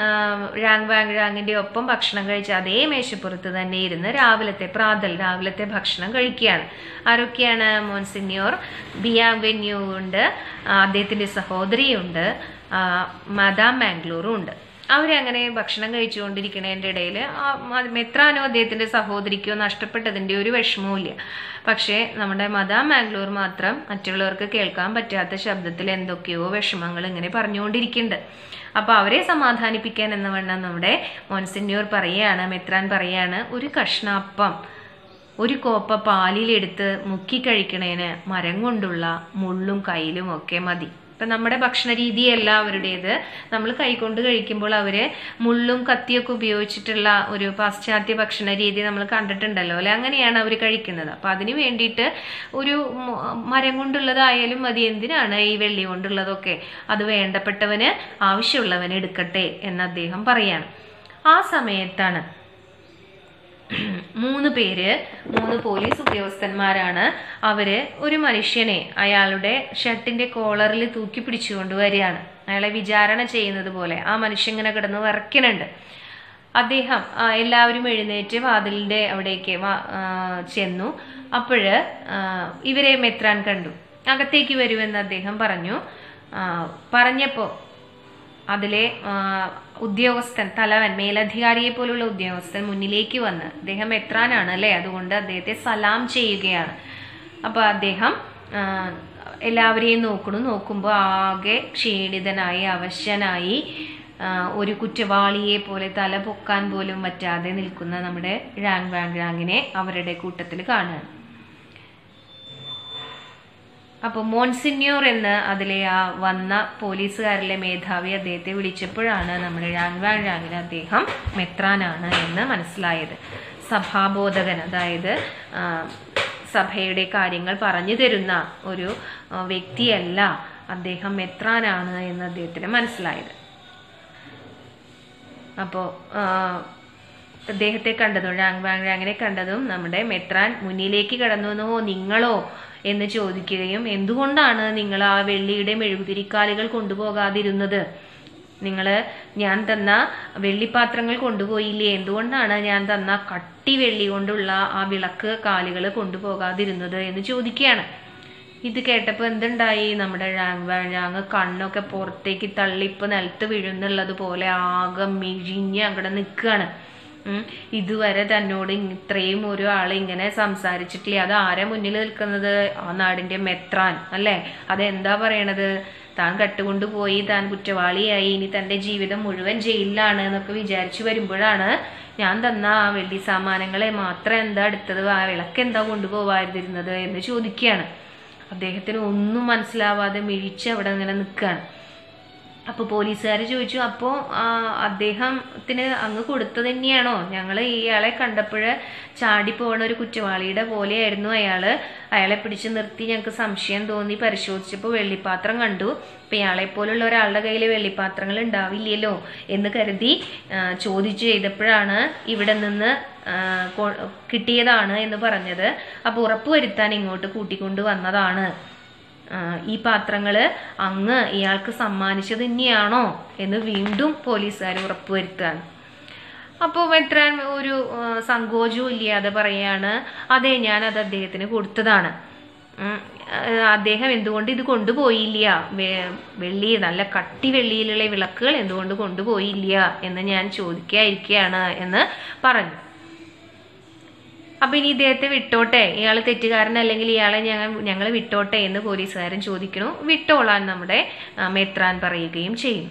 റാങ് വാങ് റാങ്ങിന്റെ ഒപ്പം ഭക്ഷണം കഴിച്ച അതേ മേശപ്പുറത്ത് തന്നെ ഇരുന്ന് രാവിലത്തെ പ്രാതൽ രാവിലത്തെ ഭക്ഷണം കഴിക്കുകയാണ് ആരൊക്കെയാണ് മോൻസിന്യോർ ബിയാവെന്യൂ ഉണ്ട് ആ, അദ്ദേഹത്തിന്റെ സഹോദരിയുണ്ട് ആ, മദാം മാംഗ്ലൂറും ഉണ്ട് അവരങ്ങനെ ഭക്ഷണം കഴിച്ചുകൊണ്ടിരിക്കുന്നതിൻ്റെ ഇടയിൽ മെത്രാനോ അദ്ദേഹത്തിന്റെ സഹോദരിക്കോ നഷ്ടപ്പെട്ടതിന്റെ ഒരു വിഷമവും ഇല്ല പക്ഷേ നമ്മുടെ മദാം മാംഗ്ലൂർ മാത്രം മറ്റുള്ളവർക്ക് കേൾക്കാൻ പറ്റാത്ത ശബ്ദത്തിൽ എന്തൊക്കെയോ വിഷമങ്ങൾ ഇങ്ങനെ പറഞ്ഞുകൊണ്ടിരിക്കുന്നുണ്ട് അപ്പൊ അവരെ സമാധാനിപ്പിക്കാൻ എന്ന വണ്ണം നമ്മുടെ മോൻസിന്യൂർ പറയാണ് മെത്രാൻ പറയാണ് ഒരു കഷ്ണപ്പം ഒരു കോപ്പ പാലിലെടുത്ത് മുക്കി കഴിക്കണേന് മരം കൊണ്ടുള്ള മുള്ളും കയ്യിലും ഒക്കെ മതി ഇപ്പം നമ്മുടെ ഭക്ഷണ രീതിയല്ല അവരുടേത് നമ്മൾ കൈകൊണ്ട് കഴിക്കുമ്പോൾ അവർ മുള്ളും കത്തിയൊക്കെ ഉപയോഗിച്ചിട്ടുള്ള ഒരു പാശ്ചാത്യ ഭക്ഷണ രീതി നമ്മൾ കണ്ടിട്ടുണ്ടല്ലോ അല്ലെ അങ്ങനെയാണ് അവർ കഴിക്കുന്നത് അപ്പം അതിന് വേണ്ടിയിട്ട് ഒരു മ- മരം കൊണ്ടുള്ളതായാലും മതി എന്തിനാണ് ഈ വെള്ളി കൊണ്ടുള്ളതൊക്കെ അത് വേണ്ടപ്പെട്ടവന് ആവശ്യമുള്ളവന് എടുക്കട്ടെ എന്ന് അദ്ദേഹം പറയാണ് ആ സമയത്താണ് മൂന്ന് പേര് മൂന്ന് പോലീസ് ഉദ്യോഗസ്ഥന്മാരാണ് അവര് ഒരു മനുഷ്യനെ അയാളുടെ ഷർട്ടിന്റെ കോളറിൽ തൂക്കി പിടിച്ചുകൊണ്ട് വരികയാണ് അയാളെ വിചാരണ ചെയ്യുന്നത് പോലെ ആ മനുഷ്യൻ ഇങ്ങനെ കിടന്ന് വിറയ്ക്കുന്നുണ്ട് അദ്ദേഹം ആ, എല്ലാവരും എഴുന്നേറ്റ് വാതിലിന്റെ അവിടേക്ക് വാ- ആ, ചെന്നു അപ്പോഴ് ഇവരെ മെത്രാൻ കണ്ടു അകത്തേക്ക് വരുമെന്ന് അദ്ദേഹം പറഞ്ഞു ആ, പറഞ്ഞപ്പോ അതിലെ ആ, ഉദ്യോഗസ്ഥൻ തലവൻ മേലധികാരിയെ പോലുള്ള ഉദ്യോഗസ്ഥൻ മുന്നിലേക്ക് വന്ന് അദ്ദേഹം എത്രാനാണ് അല്ലേ അതുകൊണ്ട് അദ്ദേഹത്തെ സലാം ചെയ്യുകയാണ് അപ്പൊ അദ്ദേഹം ആ, എല്ലാവരെയും നോക്കണു നോക്കുമ്പോൾ ആകെ ക്ഷീണിതനായി അവശനായി ആ, ഒരു കുറ്റവാളിയെ പോലെ തല പൊക്കാൻ പോലും പറ്റാതെ നിൽക്കുന്ന നമ്മുടെ റാങ് വാങ് റാങ്ങിനെ അവരുടെ കൂട്ടത്തിൽ കാണുകയാണ് അപ്പോൾ മോൺസിന്യോർ എന്ന് അതിലെ ആ വന്ന പോലീസുകാരിലെ മേധാവി അദ്ദേഹത്തെ വിളിച്ചപ്പോഴാണ് നമ്മുടെ റാങ് വാങ് റാങ്ങിന് അദ്ദേഹം മെത്രാനാണ് എന്ന് മനസ്സിലായത് സഭാബോധകൻ അതായത് ആ, സഭയുടെ കാര്യങ്ങൾ പറഞ്ഞു തരുന്ന ഒരു ആ, വ്യക്തിയല്ല അദ്ദേഹം മെത്രാനാണ് എന്ന് അദ്ദേഹത്തിന് മനസ്സിലായത് അപ്പോൾ അദ്ദേഹത്തെ കണ്ടതും റാങ് വാങ് റാങ്ങിനെ കണ്ടതും നമ്മുടെ മെത്രാൻ മുന്നിലേക്ക് കടന്നു വന്നു "ഓ, നിങ്ങളോ എന്ന് ചോദിക്കുകയും എന്തുകൊണ്ടാണ് നിങ്ങൾ ആ വെള്ളിയുടെ മെഴുകുതിരിക്കാലുകൾ കൊണ്ടുപോകാതിരുന്നത് നിങ്ങൾ ഞാൻ തന്ന വെള്ളിപ്പാത്രങ്ങൾ കൊണ്ടുപോയില്ലേ എന്തുകൊണ്ടാണ് ഞാൻ തന്ന കട്ടി വെള്ളി കൊണ്ടുള്ള ആ വിളക്ക് കാലുകൾ കൊണ്ടുപോകാതിരുന്നത് എന്ന് ചോദിക്കുകയാണ് ഇത് കേട്ടപ്പോൾ എന്തുണ്ടായി നമ്മുടെ റാങ് വാഴാങ് കണ്ണൊക്കെ പുറത്തേക്ക് തള്ളി ഇപ്പൊ നിലത്ത് വീഴുന്നുള്ളത് പോലെ ആകെ മിഴിഞ്ഞ് അങ്ങടെ നിൽക്കുകയാണ് ഇതുവരെ തന്നോട് ഇത്രയും ഒരു ആൾ ഇങ്ങനെ സംസാരിച്ചിട്ടില്ല അത് ആരെ മുന്നിൽ നിൽക്കുന്നത് ആ നാടിന്റെ മെത്രാൻ അല്ലേ അതെന്താ പറയണത് താൻ കട്ടുകൊണ്ട് പോയി താൻ കുറ്റവാളിയായി ഇനി തന്റെ ജീവിതം മുഴുവൻ ജയിലിലാണ് എന്നൊക്കെ വിചാരിച്ചു വരുമ്പോഴാണ് ഞാൻ തന്ന ആ വെള്ളി സാമാനങ്ങളെ മാത്രം എന്താ എടുത്തത് ആ വിളക്ക് എന്താ കൊണ്ടുപോവാതിരുന്നത് എന്ന് ചോദിക്കുകയാണ് അദ്ദേഹത്തിന് ഒന്നും മനസ്സിലാവാതെ മിഴിച്ച് അവിടെ ഇങ്ങനെ നിൽക്കുകയാണ് അപ്പോൾ പോലീസുകാർ ചോദിച്ചു അപ്പോൾ അദ്ദേഹത്തിന് അങ്ങ് കൊടുത്തത് തന്നെയാണോ ഞങ്ങൾ ഇയാളെ കണ്ടപ്പോൾ ചാടിപ്പോണ ഒരു കുറ്റവാളിയുടെ പോലെയായിരുന്നു അയാൾ അയാളെ പിടിച്ച് നിർത്തി ഞങ്ങൾക്ക് സംശയം തോന്നി പരിശോധിച്ചപ്പോൾ വെള്ളിപ്പാത്രം കണ്ടു അപ്പം ഇയാളെ പോലുള്ള ഒരാളുടെ കയ്യിൽ വെള്ളിപ്പാത്രങ്ങൾ ഉണ്ടാവില്ലല്ലോ എന്ന് കരുതി ആ, ചോദിച്ചു ചെയ്തപ്പോഴാണ് ഇവിടെ നിന്ന് ആ, കൊ- കിട്ടിയതാണ് എന്ന് പറഞ്ഞത് അപ്പോൾ ഉറപ്പുവരുത്താൻ ഇങ്ങോട്ട് കൂട്ടിക്കൊണ്ട് വന്നതാണ് ആ, ഈ പാത്രങ്ങൾ അങ്ങ് ഇയാൾക്ക് സമ്മാനിച്ചത് തന്നെയാണോ എന്ന് വീണ്ടും പോലീസുകാർ ഉറപ്പുവരുത്തുകയാണ് അപ്പോൾ മെത്രാൻ ഒരു ആ, സങ്കോചവും ഇല്ലാതെ പറയാണ് അതെ ഞാൻ അത് അദ്ദേഹത്തിന് കൊടുത്തതാണ് ഉം, ആ, അദ്ദേഹം എന്തുകൊണ്ട് ഇത് കൊണ്ടുപോയില്ല വെ- വെള്ളി നല്ല കട്ടി വെള്ളിയിലുള്ള വിളക്കുകൾ എന്തുകൊണ്ട് കൊണ്ടുപോയില്ല എന്ന് ഞാൻ ചോദിക്കാതിരിക്കുകയാണ് എന്ന് പറഞ്ഞു അപ്പൊ ഇനി ഇദ്ദേഹത്തെ വിട്ടോട്ടെ ഇയാൾ തെറ്റുകാരൻ അല്ലെങ്കിൽ ഇയാളെ ഞങ്ങൾ ഞങ്ങൾ വിട്ടോട്ടെ എന്ന് പോലീസുകാരൻ ചോദിക്കണു വിട്ടോളാൻ നമ്മുടെ ആ, മെത്രാൻ പറയുകയും ചെയ്യും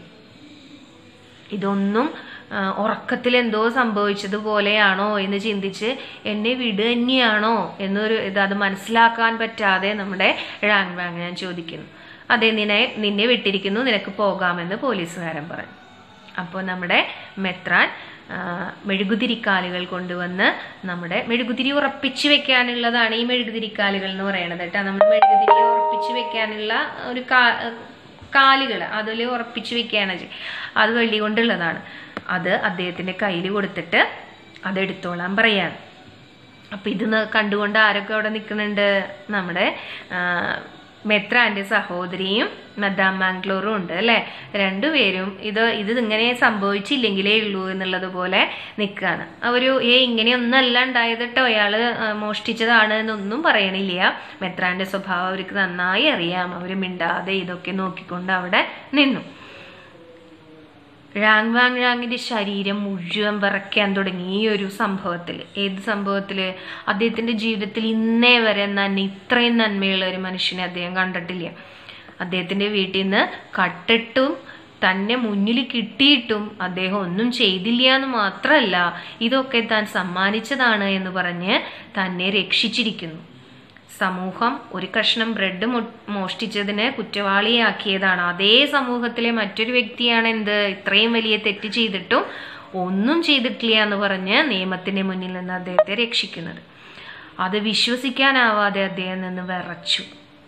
ഇതൊന്നും ആ, ഉറക്കത്തിൽ എന്തോ സംഭവിച്ചതുപോലെയാണോ എന്ന് ചിന്തിച്ച് എന്നെ വിട് തന്നെയാണോ എന്നൊരു ഇത് അത് മനസ്സിലാക്കാൻ പറ്റാതെ നമ്മുടെ റാങ് വാങ് ഞാൻ ചോദിക്കുന്നു അതെ നിന്നെ നിന്നെ വിട്ടിരിക്കുന്നു നിനക്ക് പോകാമെന്ന് പോലീസുകാരൻ പറഞ്ഞു അപ്പോൾ നമ്മുടെ മെത്രാൻ ആ, മെഴുകുതിരിക്കാലുകൾ കൊണ്ടുവന്ന് നമ്മുടെ മെഴുകുതിരി ഉറപ്പിച്ചു വെക്കാനുള്ളതാണ് ഈ മെഴുകുതിരിക്കാലുകൾ എന്ന് പറയുന്നത് കേട്ടോ നമ്മൾ മെഴുകുതിരി ഉറപ്പിച്ചു വെക്കാനുള്ള ഒരു കാ കാലുകൾ അതിൽ ഉറപ്പിച്ചു വെക്കുകയാണ് ചെയ്യ- അത് വെള്ളി കൊണ്ടുള്ളതാണ് അത് അദ്ദേഹത്തിന്റെ കയ്യിൽ കൊടുത്തിട്ട് അതെടുത്തോളാൻ പറയാണ് അപ്പൊ ഇത് ന- കണ്ടുകൊണ്ട് ആരൊക്കെ അവിടെ നിൽക്കുന്നുണ്ട് നമ്മുടെ ആ, മെത്രാന്റെ സഹോദരിയും മദാം മാംഗ്ലൂറും ഉണ്ട് അല്ലെ രണ്ടുപേരും ഇത് ഇത് ഇങ്ങനെ സംഭവിച്ചില്ലെങ്കിലേ ഉള്ളൂ എന്നുള്ളത് പോലെ നിൽക്കുകയാണ് അവര് ഏ ഇങ്ങനെയൊന്നല്ല ഉണ്ടായത് കേട്ടോ അയാള് ആ, മോഷ്ടിച്ചതാണ് എന്നൊന്നും പറയണില്ല മെത്രാന്റെ സ്വഭാവം അവർക്ക് നന്നായി അറിയാം അവര് മിണ്ടാതെ ഇതൊക്കെ നോക്കിക്കൊണ്ട് അവിടെ നിന്നു റാങ് വാങ് റാങ്ങിന്റെ ശരീരം മുഴുവൻ വിറയ്ക്കാൻ തുടങ്ങി ഈ ഒരു സംഭവത്തിൽ ഏത് സംഭവത്തിൽ അദ്ദേഹത്തിന്റെ ജീവിതത്തിൽ ഇന്നേ വരെ നന്മ ഇത്രയും നന്മയുള്ള ഒരു മനുഷ്യനെ അദ്ദേഹം കണ്ടിട്ടില്ല അദ്ദേഹത്തിന്റെ വീട്ടിൽ നിന്ന് കട്ടിട്ടും തന്നെ മുന്നിൽ കിട്ടിയിട്ടും അദ്ദേഹം ഒന്നും ചെയ്തില്ല എന്ന് മാത്രമല്ല ഇതൊക്കെ താൻ സമ്മാനിച്ചതാണ് എന്ന് പറഞ്ഞ് തന്നെ രക്ഷിച്ചിരിക്കുന്നു സമൂഹം ഒരു കഷ്ണം ബ്രെഡ് മൊ- മോഷ്ടിച്ചതിന് കുറ്റവാളിയാക്കിയതാണ് അതേ സമൂഹത്തിലെ മറ്റൊരു വ്യക്തിയാണ് എന്ത് ഇത്രയും വലിയ തെറ്റ് ചെയ്തിട്ടും ഒന്നും ചെയ്തിട്ടില്ല എന്ന് പറഞ്ഞ് നിയമത്തിന്റെ മുന്നിൽ നിന്ന് അദ്ദേഹത്തെ രക്ഷിക്കുന്നത് അത് വിശ്വസിക്കാനാവാതെ അദ്ദേഹം നിന്ന് വിറച്ചു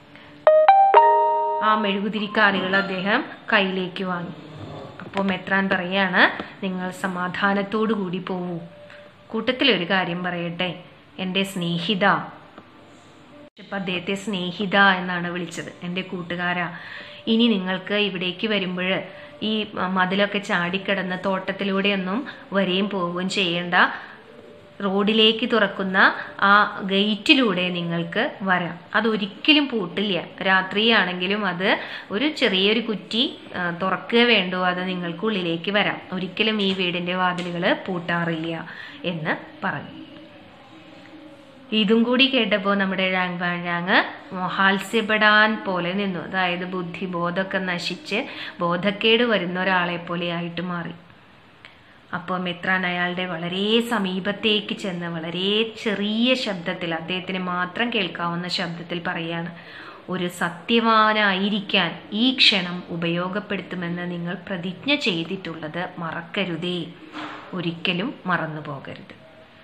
ആ മെഴുകുതിരിക്കാലുകൾ അദ്ദേഹം കയ്യിലേക്ക് വാങ്ങി അപ്പോൾ മെത്രാൻ പറയാണ് നിങ്ങൾ സമാധാനത്തോടു കൂടി പോവൂ കൂട്ടത്തിലൊരു കാര്യം പറയട്ടെ എൻ്റെ സ്നേഹിത അപ്പം അദ്ദേഹത്തെ സ്നേഹിത എന്നാണ് വിളിച്ചത് എൻ്റെ കൂട്ടുകാരാ ഇനി നിങ്ങൾക്ക് ഇവിടേക്ക് വരുമ്പോൾ ഈ മതിലൊക്കെ ചാടിക്കിടന്ന തോട്ടത്തിലൂടെയൊന്നും വരികയും പോവുകയും ചെയ്യേണ്ട റോഡിലേക്ക് തുറക്കുന്ന ആ ഗേറ്റിലൂടെ നിങ്ങൾക്ക് വരാം അതൊരിക്കലും പൂട്ടില്ല രാത്രിയാണെങ്കിലും അത് ഒരു ചെറിയൊരു കുറ്റി ആ, തുറക്കുക വേണ്ടോ അത് നിങ്ങൾക്ക് ഉള്ളിലേക്ക് വരാം ഒരിക്കലും ഈ വീടിൻ്റെ വാതിലുകൾ പൂട്ടാറില്ല എന്ന് പറഞ്ഞു ഇതും കൂടി കേട്ടപ്പോൾ നമ്മുടെ ഴാങ് വാഴാങ് ഹാസ്യപ്പെടാൻ പോലെ നിന്നു അതായത് ബുദ്ധി ബോധമൊക്കെ നശിച്ച് ബോധക്കേട് വരുന്ന ഒരാളെ പോലെ ആയിട്ട് മാറി അപ്പോൾ മെത്രാൻ അയാളുടെ വളരെ സമീപത്തേക്ക് ചെന്ന് വളരെ ചെറിയ ശബ്ദത്തിൽ അദ്ദേഹത്തിന് മാത്രം കേൾക്കാവുന്ന ശബ്ദത്തിൽ പറയാണ് ഒരു സത്യവാനായിരിക്കാൻ ഈ ക്ഷണം ഉപയോഗപ്പെടുത്തുമെന്ന് നിങ്ങൾ പ്രതിജ്ഞ ചെയ്തിട്ടുള്ളത് മറക്കരുതേ ഒരിക്കലും മറന്നു പോകരുത്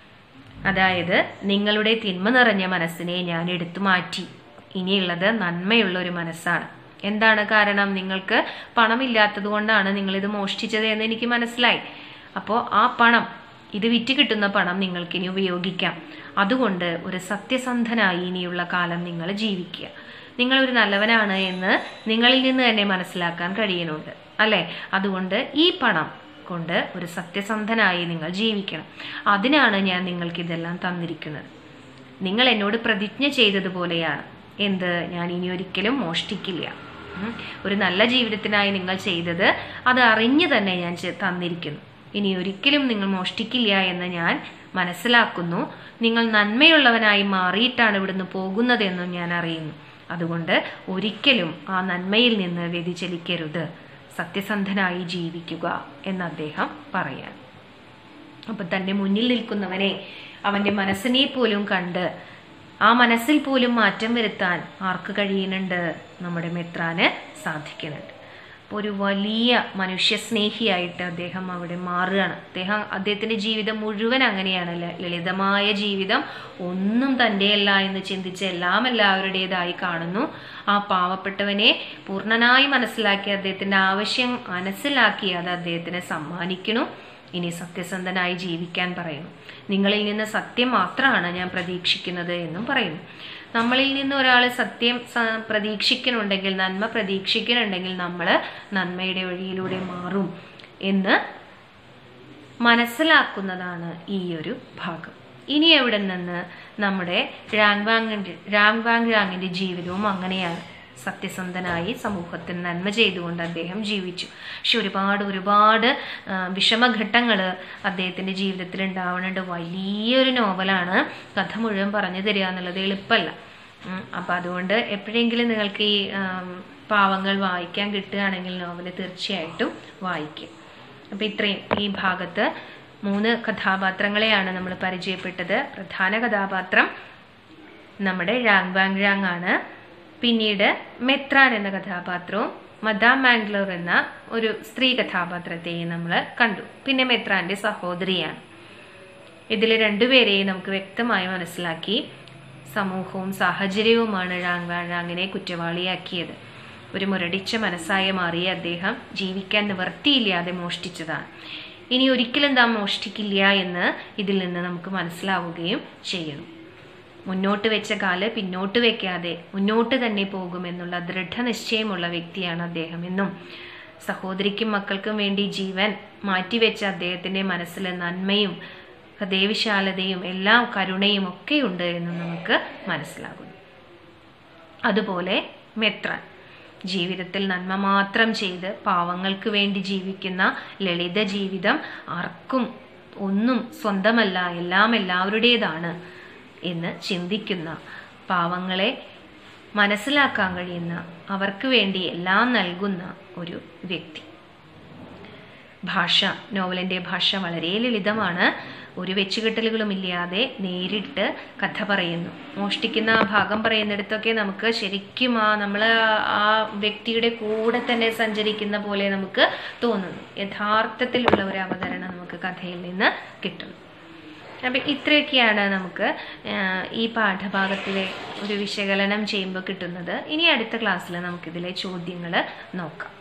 അതായത് നിങ്ങളുടെ തിന്മ നിറഞ്ഞ മനസ്സിനെ ഞാൻ എടുത്തു മാറ്റി ഇനിയുള്ളത് നന്മയുള്ള ഒരു മനസ്സാണ് എന്താണ് കാരണം നിങ്ങൾക്ക് പണമില്ലാത്തത് കൊണ്ടാണ് നിങ്ങളിത് മോഷ്ടിച്ചത് എന്ന് എനിക്ക് മനസ്സിലായി അപ്പോൾ ആ പണം ഇത് വിറ്റ് കിട്ടുന്ന പണം നിങ്ങൾക്ക് ഇനി ഉപയോഗിക്കാം അതുകൊണ്ട് ഒരു സത്യസന്ധനായി ഇനിയുള്ള കാലം നിങ്ങൾ ജീവിക്കുക നിങ്ങൾ ഒരു നല്ലവനാണ് എന്ന് നിങ്ങളിൽ നിന്ന് തന്നെ മനസ്സിലാക്കാൻ കഴിയുന്നുണ്ട് അല്ലേ അതുകൊണ്ട് ഈ പണം കൊണ്ട് ഒരു സത്യസന്ധനായി നിങ്ങൾ ജീവിക്കണം അതിനാണ് ഞാൻ നിങ്ങൾക്ക് ഇതെല്ലാം തന്നിരിക്കുന്നത് നിങ്ങൾ എന്നോട് പ്രതിജ്ഞ ചെയ്തതുപോലെയാണ് എന്ത് ഞാൻ ഇനി ഒരിക്കലും മോഷ്ടിക്കില്ല ഉം. ഒരു നല്ല ജീവിതത്തിനായി നിങ്ങൾ ചെയ്തത് അത് അറിഞ്ഞു തന്നെ ഞാൻ ചെ- തന്നിരിക്കുന്നു ഇനി ഒരിക്കലും നിങ്ങൾ മോഷ്ടിക്കില്ല എന്ന് ഞാൻ മനസ്സിലാക്കുന്നു നിങ്ങൾ നന്മയുള്ളവനായി മാറിയിട്ടാണ് ഇവിടുന്ന് പോകുന്നതെന്നും ഞാൻ അറിയുന്നു അതുകൊണ്ട് ഒരിക്കലും ആ നന്മയിൽ നിന്ന് വ്യതിചലിക്കരുത് സത്യസന്ധനായി ജീവിക്കുക എന്ന് അദ്ദേഹം പറയാൻ അപ്പൊ തന്റെ മുന്നിൽ നിൽക്കുന്നവനെ അവന്റെ മനസ്സിനെ പോലും കണ്ട് ആ മനസ്സിൽ പോലും മാറ്റം വരുത്താൻ ആർക്ക് കഴിയുന്നുണ്ട് നമ്മുടെ മെത്രാന് സാധിക്കുന്നുണ്ട് അപ്പോൾ ഒരു വലിയ മനുഷ്യസ്നേഹിയായിട്ട് അദ്ദേഹം അവിടെ മാറുകയാണ് അദ്ദേഹം അദ്ദേഹത്തിന്റെ ജീവിതം മുഴുവൻ അങ്ങനെയാണ് ല- ലളിതമായ ജീവിതം ഒന്നും തൻ്റെയല്ല എന്ന് ചിന്തിച്ച് എല്ലാം എല്ലാവരുടേതായി കാണുന്നു ആ പാവപ്പെട്ടവനെ പൂർണ്ണനായി മനസ്സിലാക്കി അദ്ദേഹത്തിന്റെ ആവശ്യം മനസ്സിലാക്കി അത് അദ്ദേഹത്തിന് സമ്മാനിക്കുന്നു ഇനി സത്യസന്ധനായി ജീവിക്കാൻ പറയുന്നു നിങ്ങളിൽ നിന്ന് സത്യം മാത്രമാണ് ഞാൻ പ്രതീക്ഷിക്കുന്നത് എന്നും പറയുന്നു നമ്മളിൽ നിന്ന് ഒരാൾ സത്യം സ- പ്രതീക്ഷിക്കുന്നുണ്ടെങ്കിൽ നന്മ പ്രതീക്ഷിക്കുന്നുണ്ടെങ്കിൽ നമ്മൾ നന്മയുടെ വഴിയിലൂടെ മാറും എന്ന് മനസ്സിലാക്കുന്നതാണ് ഈ ഒരു ഭാഗം ഇനി എവിടെ നിന്ന് നമ്മുടെ രാംവാങ്ങിൻ്റെ രാംവാങ് രാങ്ങിൻ്റെ ജീവിതവും അങ്ങനെയാണ് സത്യസന്ധനായി സമൂഹത്തിന് നന്മ ചെയ്തുകൊണ്ട് അദ്ദേഹം ജീവിച്ചു പക്ഷെ ഒരുപാട് ഒരുപാട് ആ, വിഷമഘട്ടങ്ങൾ അദ്ദേഹത്തിൻ്റെ ജീവിതത്തിൽ ഉണ്ടാവുന്നുണ്ട് വലിയൊരു നോവലാണ് കഥ മുഴുവൻ പറഞ്ഞു തരിക എന്നുള്ളത് എളുപ്പമല്ല ഉം, അപ്പം അതുകൊണ്ട് എപ്പോഴെങ്കിലും നിങ്ങൾക്ക് ഈ ആം, പാവങ്ങൾ വായിക്കാൻ കിട്ടുകയാണെങ്കിൽ നോവൽ തീർച്ചയായിട്ടും വായിക്കും അപ്പം ഇത്രയും ഈ ഭാഗത്ത് മൂന്ന് കഥാപാത്രങ്ങളെയാണ് നമ്മൾ പരിചയപ്പെട്ടത് പ്രധാന കഥാപാത്രം നമ്മുടെ റാങ് ബാങ് റാങ് ആണ് പിന്നീട് മെത്രാൻ എന്ന കഥാപാത്രവും മദാം മാംഗ്ലൂർ എന്ന ഒരു സ്ത്രീ കഥാപാത്രത്തെയും നമ്മൾ കണ്ടു പിന്നെ മെത്രാന്റെ സഹോദരിയാണ് ഇതിൽ രണ്ടുപേരെയും നമുക്ക് വ്യക്തമായി മനസ്സിലാക്കി സമൂഹവും സാഹചര്യവുമാണ് റാങ് വാൻ റാങ്ങിനെ കുറ്റവാളിയാക്കിയത് ഒരു മുരടിച്ച മനസ്സായ മാറിയ അദ്ദേഹം ജീവിക്കാൻ നിവർത്തിയില്ലാതെ മോഷ്ടിച്ചതാണ് ഇനി ഒരിക്കലും താൻ മോഷ്ടിക്കില്ല എന്ന് ഇതിൽ നിന്ന് നമുക്ക് മനസ്സിലാവുകയും ചെയ്യുന്നു മുന്നോട്ട് വെച്ച കാല് പിന്നോട്ട് വെക്കാതെ മുന്നോട്ട് തന്നെ പോകുമെന്നുള്ള ദൃഢനിശ്ചയമുള്ള വ്യക്തിയാണ് അദ്ദേഹം എന്നും സഹോദരിക്കും മക്കൾക്കും വേണ്ടി ജീവൻ മാറ്റിവെച്ച അദ്ദേഹത്തിൻ്റെ മനസ്സിൽ നന്മയും ഹൃദയവിശാലതയും എല്ലാം കരുണയും ഒക്കെയുണ്ട് എന്ന് നമുക്ക് മനസ്സിലാകുന്നു അതുപോലെ മെത്രാൻ ജീവിതത്തിൽ നന്മ മാത്രം ചെയ്ത് പാവങ്ങൾക്ക് വേണ്ടി ജീവിക്കുന്ന ലളിത ജീവിതം ആർക്കും ഒന്നും സ്വന്തമല്ല എല്ലാം എല്ലാവരുടേതാണ് എന്ന് ചിന്തിക്കുന്ന പാവങ്ങളെ മനസ്സിലാക്കാൻ കഴിയുന്ന അവർക്ക് വേണ്ടി എല്ലാം നൽകുന്ന ഒരു വ്യക്തി ഭാഷ നോവലിൻ്റെ ഭാഷ വളരെ ലളിതമാണ് ഒരു വെച്ചുകെട്ടലുകളും ഇല്ലാതെ നേരിട്ട് കഥ പറയുന്നു മോഷ്ടിക്കുന്ന ആ ഭാഗം പറയുന്നിടത്തൊക്കെ നമുക്ക് ശരിക്കും ആ നമ്മൾ ആ വ്യക്തിയുടെ കൂടെ തന്നെ സഞ്ചരിക്കുന്ന പോലെ നമുക്ക് തോന്നുന്നു യഥാർത്ഥത്തിലുള്ള ഒരു അവതരണം നമുക്ക് കഥയിൽ നിന്ന് കിട്ടുന്നു അപ്പം ഇത്രയൊക്കെയാണ് നമുക്ക് ആ, ഈ പാഠഭാഗത്തിലെ ഒരു വിശകലനം ചെയ്യുമ്പോൾ കിട്ടുന്നത് ഇനി അടുത്ത ക്ലാസ്സിൽ നമുക്കിതിലെ ചോദ്യങ്ങൾ നോക്കാം